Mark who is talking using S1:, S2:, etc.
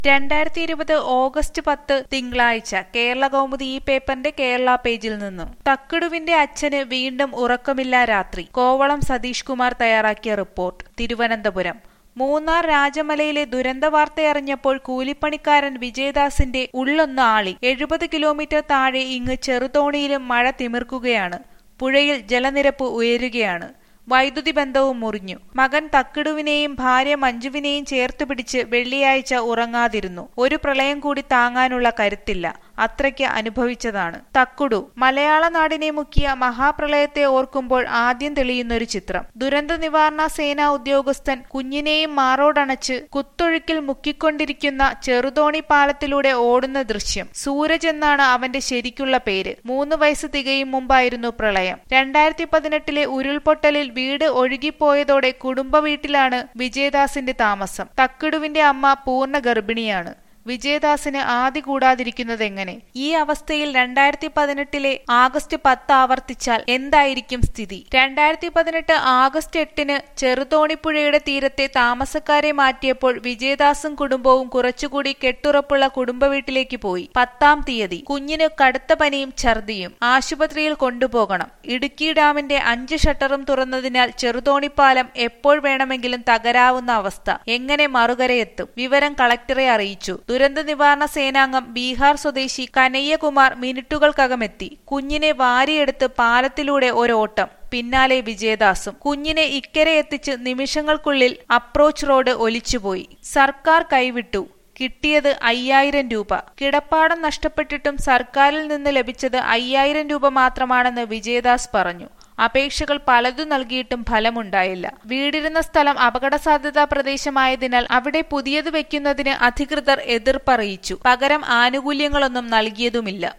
S1: രണ്ടായിരത്തി ഇരുപത് ഓഗസ്റ്റ് പത്ത് തിങ്കളാഴ്ച കേരള കൗമുദി ഈ പേപ്പറിന്റെ കേരള പേജിൽ നിന്നും തക്കിടുവിന്റെ അച്ഛന് വീണ്ടും ഉറക്കമില്ല രാത്രി കോവളം സതീഷ് കുമാർ തയ്യാറാക്കിയ റിപ്പോർട്ട് തിരുവനന്തപുരം മൂന്നാർ രാജമലയിലെ ദുരന്ത വാർത്തയറിഞ്ഞപ്പോൾ കൂലിപ്പണിക്കാരൻ വിജയദാസിന്റെ ഉള്ളൊന്ന് ആളി എഴുപത് കിലോമീറ്റർ താഴെ ഇങ്ങ് ചെറുതോണിയിലും മഴ തിമിർക്കുകയാണ് പുഴയിൽ ജലനിരപ്പ് ഉയരുകയാണ് വൈദ്യുതി ബന്ധവും മുറിഞ്ഞു മകൻ തക്കിടുവിനെയും ഭാര്യ മഞ്ജുവിനെയും ചേർത്ത് പിടിച്ച് വെള്ളിയാഴ്ച ഉറങ്ങാതിരുന്നു ഒരു പ്രളയം കൂടി താങ്ങാനുള്ള കരുത്തില്ല അത്രയ്ക്ക് അനുഭവിച്ചതാണ് തക്കുടു മലയാള നാടിനെ മുക്കിയ മഹാപ്രളയത്തെ ഓർക്കുമ്പോൾ ആദ്യം തെളിയുന്നൊരു ചിത്രം ദുരന്ത നിവാരണ സേനാ ഉദ്യോഗസ്ഥൻ കുഞ്ഞിനെയും മാറോടണച്ച് കുത്തൊഴുക്കിൽ മുക്കിക്കൊണ്ടിരിക്കുന്ന ചെറുതോണി പാലത്തിലൂടെ ഓടുന്ന ദൃശ്യം സൂരജ് എന്നാണ് അവന്റെ ശരിക്കുള്ള പേര് മൂന്ന് വയസ്സ് തികയും മുമ്പായിരുന്നു പ്രളയം രണ്ടായിരത്തി പതിനെട്ടിലെ ഉരുൾപൊട്ടലിൽ വീട് ഒഴുകിപ്പോയതോടെ കുടുംബ വീട്ടിലാണ് വിജയദാസിന്റെ താമസം തക്കിടുവിന്റെ അമ്മ പൂർണ്ണ ഗർഭിണിയാണ് വിജയദാസിന് ആദി കൂടാതിരിക്കുന്നത് എങ്ങനെ ഈ അവസ്ഥയിൽ രണ്ടായിരത്തി പതിനെട്ടിലെ ആഗസ്റ്റ് പത്ത് ആവർത്തിച്ചാൽ എന്തായിരിക്കും സ്ഥിതി രണ്ടായിരത്തി പതിനെട്ട് ആഗസ്റ്റ് എട്ടിന് ചെറുതോണിപ്പുഴയുടെ തീരത്തെ താമസക്കാരെ മാറ്റിയപ്പോൾ വിജയദാസും കുടുംബവും കുറച്ചുകൂടി കെട്ടുറപ്പുള്ള കുടുംബ വീട്ടിലേക്ക് പോയി പത്താം തീയതി കുഞ്ഞിന് കടുത്ത പനിയും ഛർദിയും ആശുപത്രിയിൽ കൊണ്ടുപോകണം ഇടുക്കി ഡാമിന്റെ അഞ്ച് ഷട്ടറും തുറന്നതിനാൽ ചെറുതോണിപ്പാലം എപ്പോൾ വേണമെങ്കിലും തകരാവുന്ന അവസ്ഥ എങ്ങനെ മറുകരയെത്തും വിവരം കളക്ടറെ അറിയിച്ചു ദുരന്ത നിവാരണ സേനാംഗം ബീഹാർ സ്വദേശി കനയ്യകുമാർ മിനിറ്റുകൾക്കകമെത്തി കുഞ്ഞിനെ വാരിയെടുത്ത് പാലത്തിലൂടെ ഒരോട്ടം പിന്നാലെ വിജയദാസും കുഞ്ഞിനെ ഇക്കരെ എത്തിച്ച് നിമിഷങ്ങൾക്കുള്ളിൽ അപ്രോച്ച് റോഡ് ഒലിച്ചുപോയി സർക്കാർ കൈവിട്ടു കിട്ടിയത് അയ്യായിരം രൂപ കിടപ്പാടം നഷ്ടപ്പെട്ടിട്ടും സർക്കാരിൽ നിന്ന് ലഭിച്ചത് അയ്യായിരം രൂപ മാത്രമാണെന്ന് വിജയദാസ് പറഞ്ഞു അപേക്ഷകൾ പലതും നൽകിയിട്ടും ഫലമുണ്ടായില്ല വീടിരുന്ന സ്ഥലം അപകട സാധ്യതാ പ്രദേശമായതിനാൽ അവിടെ പുതിയത് വെക്കുന്നതിന് അധികൃതർ എതിർപ്പറിയിച്ചു പകരം ആനുകൂല്യങ്ങളൊന്നും നൽകിയതുമില്ല